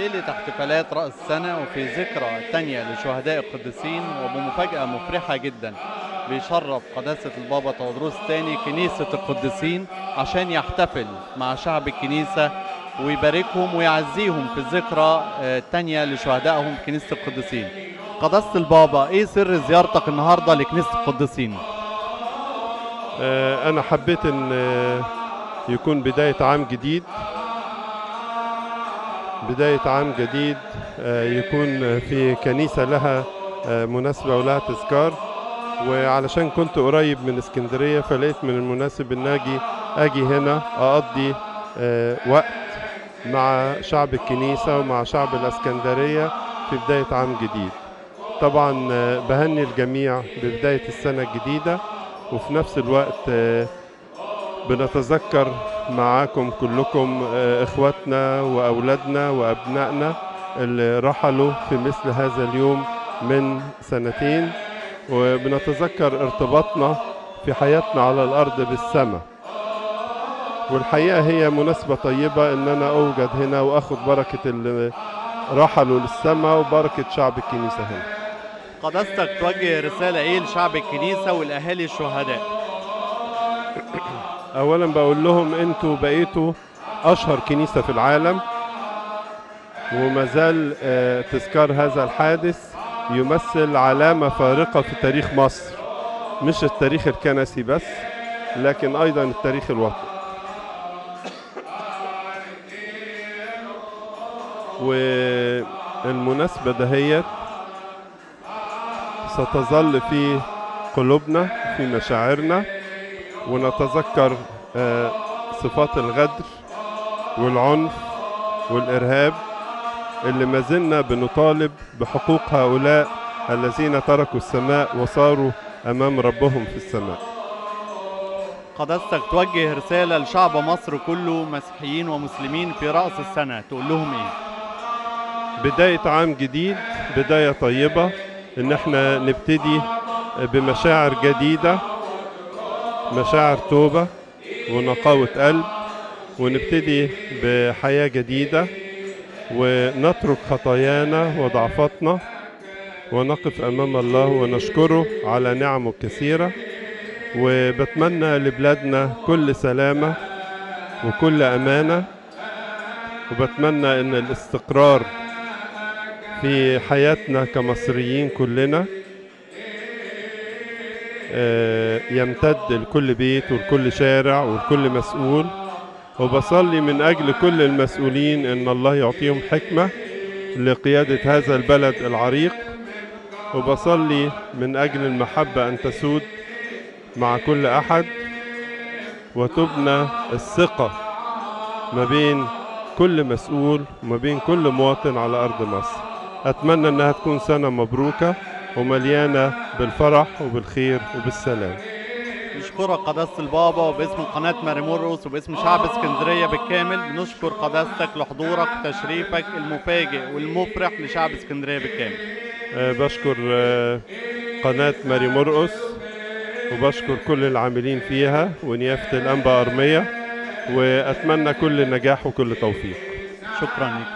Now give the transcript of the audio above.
ليلة احتفالات رأس السنة وفي ذكرى تانية لشهداء القديسين وبمفاجأة مفرحة جدا بيشرف قداسة البابا تودروس الثاني كنيسة القديسين عشان يحتفل مع شعب الكنيسة ويباركهم ويعزيهم في الذكرى آه، التانية لشهدائهم في كنيسة القديسين قداسة البابا ايه سر زيارتك النهاردة لكنيسة القديسين؟ آه، أنا حبيت إن آه، يكون بداية عام جديد بداية عام جديد آه، يكون في كنيسة لها آه، مناسبة ولها تذكار وعلشان كنت قريب من اسكندرية فلقيت من المناسب إن أجي أجي هنا أقضي آه، وقت مع شعب الكنيسة ومع شعب الاسكندرية في بداية عام جديد طبعا آه، بهني الجميع ببداية السنة الجديدة وفي نفس الوقت آه، بنتذكر معاكم كلكم آه، اخواتنا واولادنا وابنائنا اللي رحلوا في مثل هذا اليوم من سنتين وبنتذكر ارتباطنا في حياتنا على الارض بالسماء والحقيقه هي مناسبه طيبه ان انا اوجد هنا واخد بركه اللي رحلوا للسماء وبركه شعب الكنيسه هنا قداستك توجه رسالة ايه لشعب الكنيسة والاهالي الشهداء؟ اولا بقول لهم انتوا بقيتوا اشهر كنيسه في العالم وما زال آه، تذكار هذا الحادث يمثل علامه فارقه في تاريخ مصر مش التاريخ الكنسي بس لكن ايضا التاريخ الوطني والمناسبه دهيت ستظل في قلوبنا في مشاعرنا ونتذكر آه، صفات الغدر والعنف والإرهاب اللي ما زلنا بنطالب بحقوق هؤلاء الذين تركوا السماء وصاروا أمام ربهم في السماء قداستك توجه رسالة لشعب مصر كله مسيحيين ومسلمين في رأس السنة تقول لهم ايه؟ بداية عام جديد بداية طيبة إن احنا نبتدي بمشاعر جديدة مشاعر توبة ونقاوة قلب ونبتدي بحياة جديدة ونترك خطايانا وضعفاتنا ونقف أمام الله ونشكره على نعمه الكثيرة وبتمنى لبلادنا كل سلامة وكل أمانة وبتمنى أن الاستقرار في حياتنا كمصريين كلنا آه، يمتد لكل بيت ولكل شارع ولكل مسؤول وبصلي من أجل كل المسؤولين أن الله يعطيهم حكمة لقيادة هذا البلد العريق وبصلي من أجل المحبة أن تسود مع كل أحد وتبنى الثقة ما بين كل مسؤول وما بين كل مواطن على أرض مصر أتمنى أنها تكون سنة مبروكة ومليانة بالفرح وبالخير وبالسلام نشكرك قداسة البابا وباسم قناة ماري مرقس وباسم شعب اسكندرية بالكامل بنشكر قداستك لحضورك وتشريفك المفاجئ والمفرح لشعب اسكندرية بالكامل آه، بشكر آه، قناة ماري مرقس وبشكر كل العاملين فيها ونيافة الأنبا أرمية وأتمنى كل نجاح وكل توفيق شكرا لك